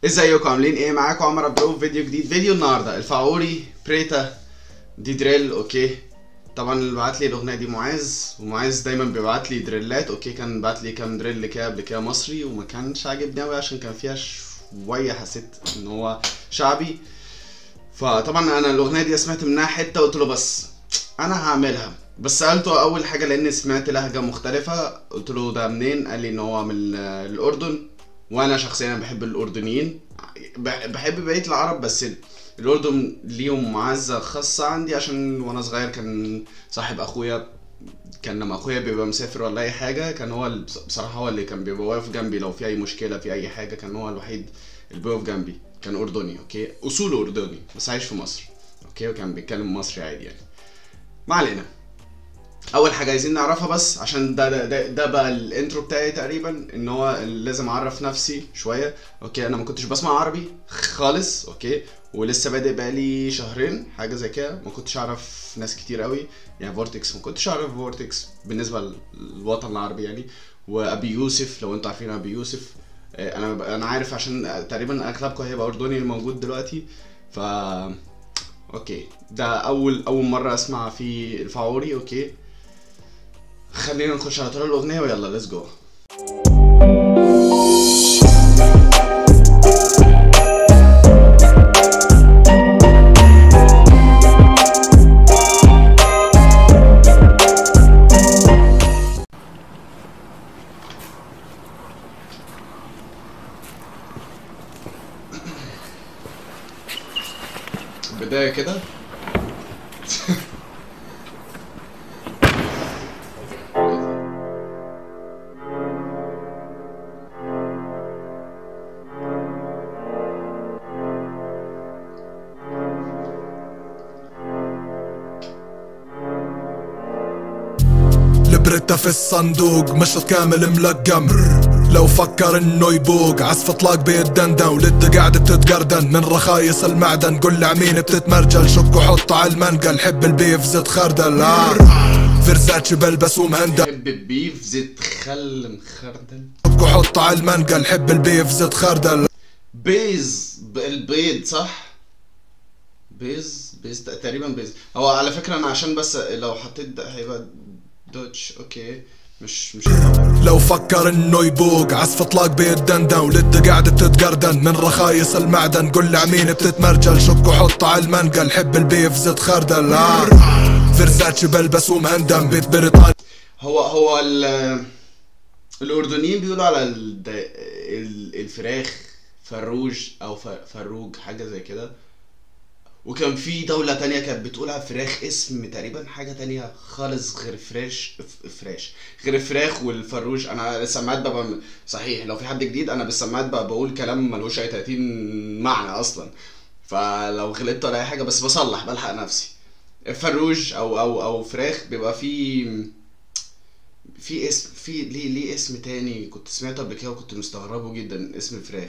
ازيكم عاملين ايه معاكم عمر عبد الرؤوف فيديو جديد فيديو النهارده الفاعوري بريتا دي دريل اوكي طبعا اللي بعت لي الاغنيه دي معاذ ومعاذ دايما بيبعت لي دريلات اوكي كان بعت لي كام دريل كده قبل كده مصري وما كانش عاجبني قوي عشان كان فيها شويه حسيت ان هو شعبي فطبعا انا الاغنيه دي سمعت منها حته قلت له بس انا هعملها بس سالته اول حاجه لان سمعت لهجه مختلفه قلت له ده منين قال لي ان هو من الاردن وانا شخصيا بحب الاردنيين بح- بحب بقيه العرب بس الاردن ليهم معزه خاصه عندي عشان وانا صغير كان صاحب اخويا كان لما اخويا بيبقى مسافر ولا اي حاجه كان هو ال- بصراحه هو اللي كان بيبقى واقف جنبي لو في اي مشكله في اي حاجه كان هو الوحيد اللي بيقف جنبي كان اردني اوكي اصوله اردني بس عايش في مصر اوكي وكان بيتكلم مصري عادي يعني ما علينا اول حاجه عايزين نعرفها بس عشان ده ده ده, ده بقى الانترو بتاعي تقريبا ان هو لازم اعرف نفسي شويه اوكي انا ما كنتش بسمع عربي خالص اوكي ولسه بادئ بقالي شهرين حاجه زي كده ما كنتش اعرف ناس كتير قوي يعني فورتكس ما كنتش اعرف فورتكس بالنسبه للوطن العربي يعني وابي يوسف لو انتوا عارفين ابي يوسف آه، انا انا عارف عشان تقريبا اغلبكم هيبقى اردني الموجود دلوقتي ف اوكي ده اول اول مره اسمع في الفاوري اوكي خلينا نخش على طول الاغنيه ويلا ليتس جو بدايه كده البريتا في الصندوق مشط كامل ملقم لو فكر انه يبوق عزف اطلاق بيتدندن ولد قاعدة بتتقردن من رخايص المعدن قول لعمين بتتمرجل شك وحط على المنقل حب البيف زد خردل آه. فرزاتش بلبس ومهندل حب البيف زيت خل مخردل شك وحط على المنقل حب البيف زد خردل بيز ب- البيض صح بيز بيز تقريبا بيز هو على فكره انا عشان بس لو حطيت ده هيبقى دوتش اوكي مش مش لو فكر انه يبوق عزف اطلاق بيتدندن ولد قاعدة بتتقردن من رخايص المعدن قول لعمين بتتمرجل شك وحط على المنقل حب البيف زد خردل آه. فرزاتش بلبس ومهندم بيت بريطانيا هو هو ال الاردنيين بيقولوا على ال- ال- الفراخ فروج او ف- فروج حاجه زي كده وكان في دولة تانية كانت بتقول على الفراخ اسم تقريبا حاجة تانية خالص غير فريش ف- فراش غير الفراخ والفروج انا السماعات ببقى م- صحيح لو في حد جديد انا بالسماعات بقى بقول كلام ملوش اي 30 معنى اصلا فلو غلطت ولا اي حاجة بس بصلح بلحق نفسي فروج او او او فراخ بيبقى في في اسم في ليه ليه اسم تاني كنت سمعته قبل كده وكنت مستغربه جدا اسم الفراخ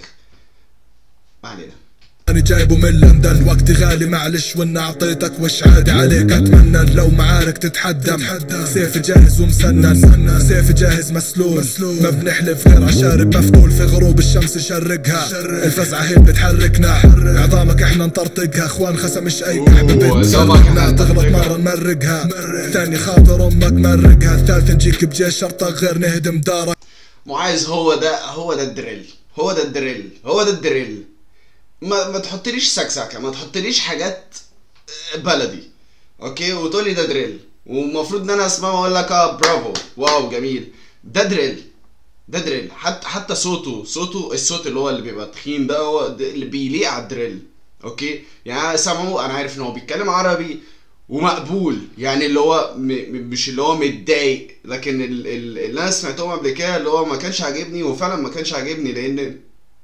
ما علينا أنا جايبه من لندن وقتي غالي معلش وإن أعطيتك وش عادي عليك أتمنى لو معارك تتحدم سيفي جاهز ومسنن سيفي جاهز مسلول ما بنحلف غير عشارب مفتول في غروب الشمس نشرقها الفزعة هي بتحركنا عظامك احنا نطرطقها اخوان خسمش اي كحبة أوه، بنت دوبك إحنا تغلط نطرطقها. مرة نمرقها ثاني خاطر امك مرقها الثالث نجيك بجيش شرطة غير نهدم دارك معاذ هو ده هو ده الدريل هو ده الدريل هو ده الدريل ما ما تحطليش سكسكه ما تحطليش حاجات بلدي اوكي وتقولي ده دريل ومفروض ان انا اسمعه واقول لك اه برافو واو جميل ده دريل ده دريل حتى حتى صوته صوته الصوت اللي هو اللي بيبقى تخين ده هو ده اللي بيليق على الدريل اوكي يعني انا سامعه انا عارف ان هو بيتكلم عربي ومقبول يعني اللي هو م... م- مش اللي هو متضايق لكن ال... ال... اللي انا سمعتهم قبل كده اللي هو ما كانش عاجبني وفعلا ما كانش عاجبني لان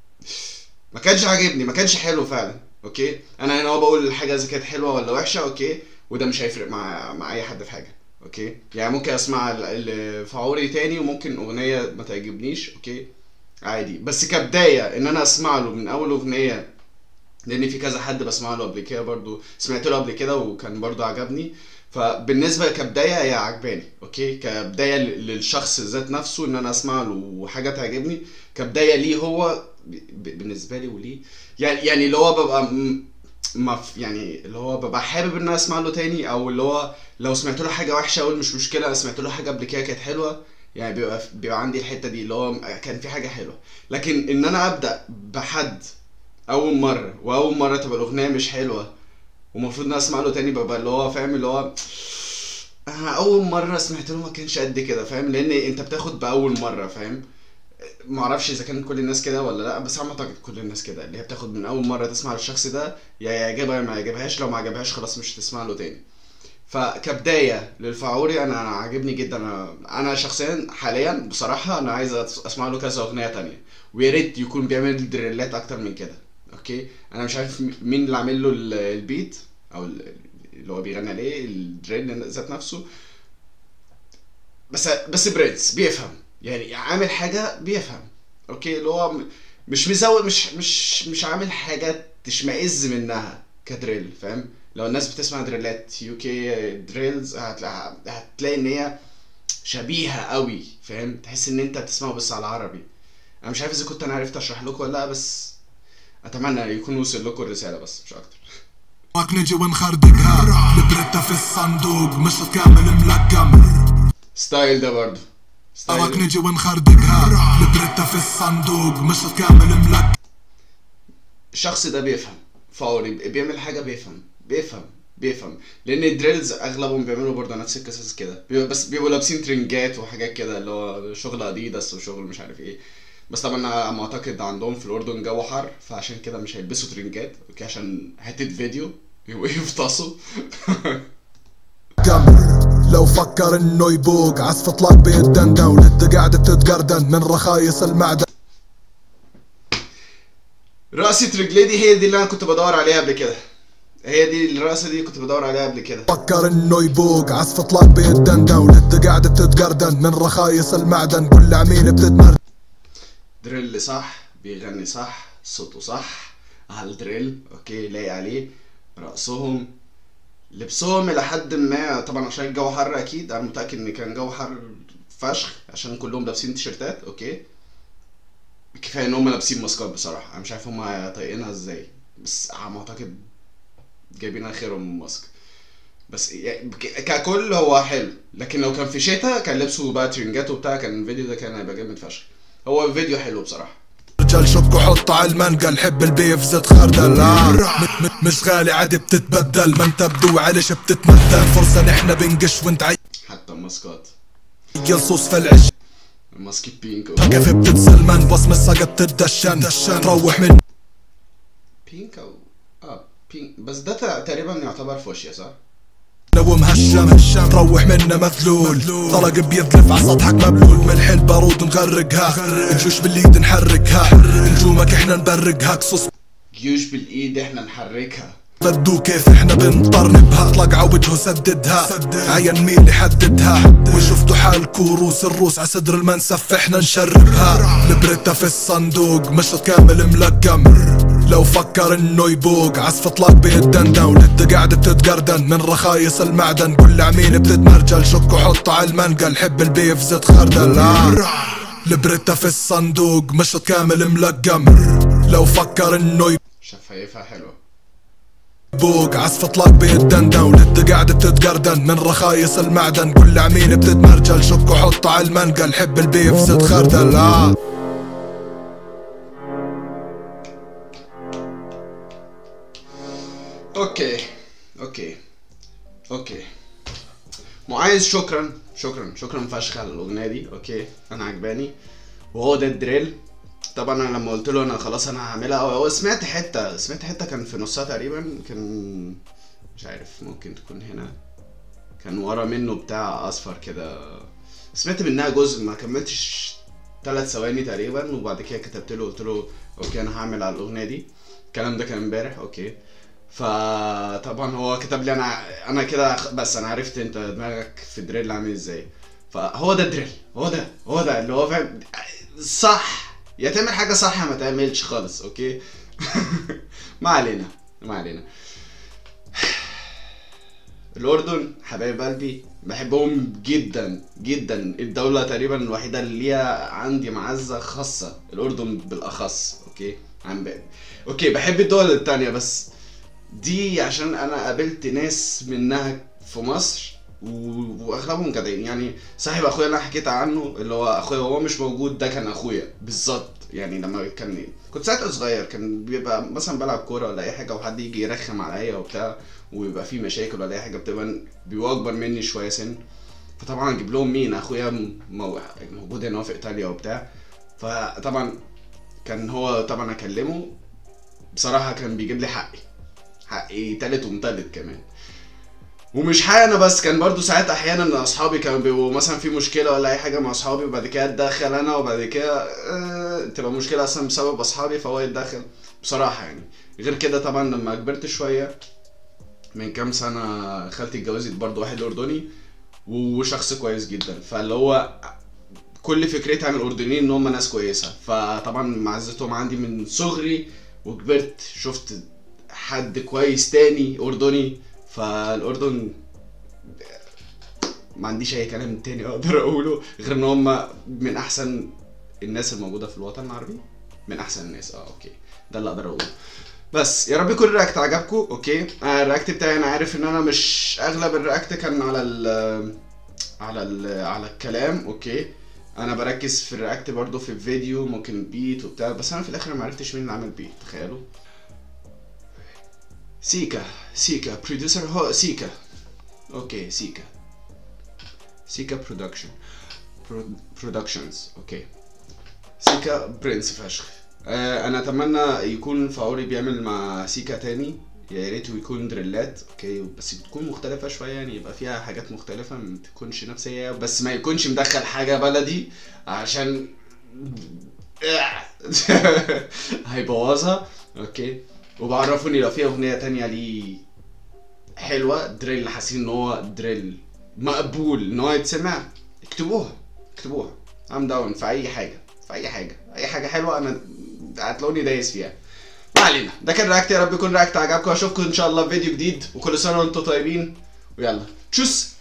ما كانش عاجبني ما كانش حلو فعلا اوكي انا هنا هو بقول الحاجه اذا كانت حلوه ولا وحشه اوكي وده مش هيفرق مع مع اي حد في حاجه اوكي يعني ممكن اسمع ال- الفعوري تاني وممكن اغنيه ما تعجبنيش اوكي عادي بس كبدايه ان انا اسمع له من اول اغنيه لان في كذا حد بسمع له قبل كده برضو سمعت له قبل كده وكان برضو عجبني فبالنسبه كبدايه هي عجباني اوكي كبدايه ل- للشخص ذات نفسه ان انا اسمع له حاجه تعجبني كبدايه ليه هو ب- ب- بالنسبه لي وليه يعني يعني اللي هو ببقى م- ما ف- يعني اللي هو ببقى حابب ان انا اسمع له تاني او اللي هو لو سمعت له حاجه وحشه اقول مش مشكله انا سمعت له حاجه قبل كده كانت حلوه يعني بيبقى بيبقى عندي الحته دي اللي هو كان في حاجه حلوه لكن ان انا ابدا بحد اول مره واول مره تبقى الاغنيه مش حلوه ومفروض ان انا اسمع له تاني ببقى اللي هو فاهم اللي هو انا اول مره سمعت له ما كانش قد كده فاهم لان انت بتاخد باول مره فاهم ما اعرفش اذا كان كل الناس كده ولا لا بس انا اعتقد كل الناس كده اللي هي بتاخد من اول مره تسمع للشخص ده يا يعجبها يا ما يعجبهاش لو ما عجبهاش خلاص مش هتسمع له تاني فكبدايه للفعوري انا عاجبني جدا انا انا شخصيا حاليا بصراحه انا عايز أس- اسمع له كذا اغنيه تانية ويا ريت يكون بيعمل دريلات اكتر من كده اوكي انا مش عارف م- مين اللي عامل له ال- البيت او ال- اللي هو بيغني عليه الدريل ذات نفسه بس بس برنس بيفهم يعني عامل حاجه بيفهم اوكي اللي هو م- مش مزود مش مش مش عامل حاجه تشمئز منها كدريل فاهم لو الناس بتسمع دريلات يو كي دريلز هتلاقي هتلاقي ان هي شبيهه قوي فاهم تحس ان انت بتسمعه بس على عربي انا مش عارف اذا كنت انا عرفت اشرح لكم ولا لا بس اتمنى يكون وصل لكم الرساله بس مش اكتر راك نجي ونخردقها البريتا في الصندوق مش كامل ملقم ستايل ده برضه ستايل راك نجي ونخردقها البريتا في الصندوق مش كامل ملقم الشخص ده بيفهم فوري بيعمل حاجه بيفهم بيفهم بيفهم لان الدريلز اغلبهم بيعملوا برضه نفس القصص كده بيبقى بس بيبقوا لابسين ترنجات وحاجات كده اللي هو شغل اديداس وشغل مش عارف ايه بس طبعا انا ما اعتقد عندهم في الاردن جو حر فعشان كده مش هيلبسوا ترنجات اوكي عشان حته فيديو يفطسوا لو فكر انه يبوق عزف اطلاق بيدندن ولد قاعدة تتقردن من رخايص المعدن رقصة رجلي دي هي دي اللي انا كنت بدور عليها قبل كده هي دي الرقصة دي كنت بدور عليها قبل كده فكر انه يبوق عزف اطلاق بيدندن ولد قاعدة تتقردن من رخايص المعدن كل عميل بتتمر دريل صح بيغني صح صوته صح على الدريل اوكي لايق عليه رقصهم لبسهم الى حد ما طبعا عشان الجو حر اكيد انا متاكد ان كان جو حر فشخ عشان كلهم لابسين تيشيرتات اوكي كفايه ان هم لابسين ماسكات بصراحه انا مش عارف هم طايقينها ازاي بس على ما اعتقد جايبين اخرهم من ماسك بس يعني ك- ككل هو حلو لكن لو كان في شتاء كان لبسه بقى ترنجات وبتاع كان الفيديو ده كان هيبقى جامد فشخ هو فيديو حلو بصراحه رجال شك وحط على المنقل حب البيف زد خردل آه. م- م- مش غالي عادي بتتبدل ما انت بدو عليش بتتمثل فرصة نحنا بنقش وانت حتى الماسكات عيل صوص في العش الماسك بينك كيف بتتسلمن بصم السقط تدشن تروح من بينك او اه بينك بس ده تق- تقريبا يعتبر فوشيا صح؟ ومهشم تروح منا مذلول طلق بيذلف على سطحك مبلول ملح البارود نغرقها الجيوش بالايد نحركها نجومك احنا نبرقها قصص جيوش بالايد احنا نحركها بدو كيف احنا بنطرنبها اطلق ع وجهه سددها عين مين يحددها وشفتوا حال كوروس الروس ع صدر المنسف احنا نشربها البريتا في الصندوق مشط كامل ملقم لو فكر انه يبوق عزف اطلاق بيدندن ولد قاعدة بتتقردن من رخايص المعدن كل عميل بتتمرجل شك وحطه على المنقل حب البيف زد خردل آه. البريتا في الصندوق مشط كامل ملقم لو فكر انه شفايفها حلوه بوق عزف اطلاق بيدندن ولد قاعدة بتتقردن من رخايص المعدن كل عميل بتتمرجل شك وحطه على المنقل حب البيف زد خردل آه. اوكي اوكي اوكي معاذ شكرا شكرا شكرا فشخ على الاغنيه دي اوكي انا عجباني وهو ده الدريل طبعا انا لما قلت له انا خلاص انا هعملها هو هو سمعت حته سمعت حته كان في نصها تقريبا كان مش عارف ممكن تكون هنا كان ورا منه بتاع اصفر كده سمعت منها جزء ما كملتش ثلاث ثواني تقريبا وبعد كده كتبت له قلت له اوكي انا هعمل على الاغنيه دي الكلام ده كان امبارح اوكي فطبعا هو كتب لي انا انا كده خ- بس انا عرفت انت دماغك في الدريل عامل ازاي فهو ده الدريل هو ده هو ده اللي هو فاهم صح يا تعمل حاجه صح يا ما تعملش خالص اوكي ما علينا ما علينا الأردن حبايب قلبي بحبهم جدا جدا الدولة تقريبا الوحيدة اللي ليها عندي معزة خاصة الأردن بالأخص أوكي اوكي عن باب اوكي بحب الدول التانية بس دي عشان انا قابلت ناس منها في مصر و- واغلبهم جدعين يعني صاحب اخويا اللي انا حكيت عنه اللي هو اخويا وهو مش موجود ده كان اخويا بالظبط يعني لما كان كنت ساعتها صغير كان بيبقى مثلا بلعب كوره ولا اي حاجه وحد يجي يرخم عليا وبتاع ويبقى في مشاكل ولا اي حاجه بتبقى بيبقوا اكبر مني شويه سن فطبعا اجيب لهم مين اخويا مو- موجود هنا في ايطاليا وبتاع فطبعا كان هو طبعا اكلمه بصراحه كان بيجيب لي حقي حقي تالت ومتلت كمان ومش حقي انا بس كان برضو ساعات احيانا اصحابي كانوا بيبقوا مثلا في مشكله ولا اي حاجه مع اصحابي وبعد كده اتدخل انا وبعد كده آه تبقى مشكله اصلا بسبب اصحابي فهو يتدخل بصراحه يعني غير كده طبعا لما كبرت شويه من كام سنه خالتي اتجوزت برضو واحد اردني وشخص كويس جدا فاللي هو كل فكرتي عن الاردنيين ان هم ناس كويسه فطبعا معزتهم عندي من صغري وكبرت شفت حد كويس تاني اردني فالاردن ما عنديش اي كلام تاني اقدر اقوله غير ان هم من احسن الناس الموجوده في الوطن العربي من احسن الناس اه اوكي ده اللي اقدر اقوله بس يا رب يكون الرياكت عجبكم اوكي آه الرياكت بتاعي انا عارف ان انا مش اغلب الرياكت كان على ال على ال على الكلام اوكي انا بركز في الرياكت برضو في الفيديو ممكن بيت وبتاع بس انا في الاخر ما عرفتش مين اللي عمل بيت تخيلوا سيكا سيكا بروديوسر هو سيكا اوكي سيكا سيكا برودكشن برودكشنز اوكي سيكا برنس فشخ آه انا اتمنى يكون فاوري بيعمل مع سيكا تاني يا ريت يكون دريلات اوكي بس تكون مختلفه شويه يعني يبقى فيها حاجات مختلفه ما تكونش نفس هي بس ما يكونش مدخل حاجه بلدي عشان هيبوظها اوكي وبعرفوني لو في اغنيه تانية ليه حلوه دريل حاسين ان هو دريل مقبول ان هو يتسمع اكتبوها اكتبوها ام داون في اي حاجه في اي حاجه اي حاجه حلوه انا هتلاقوني دايس فيها ما علينا ده كان رياكت يا رب يكون رياكت عجبكم اشوفكم ان شاء الله في فيديو جديد وكل سنه وانتم طيبين ويلا تشوس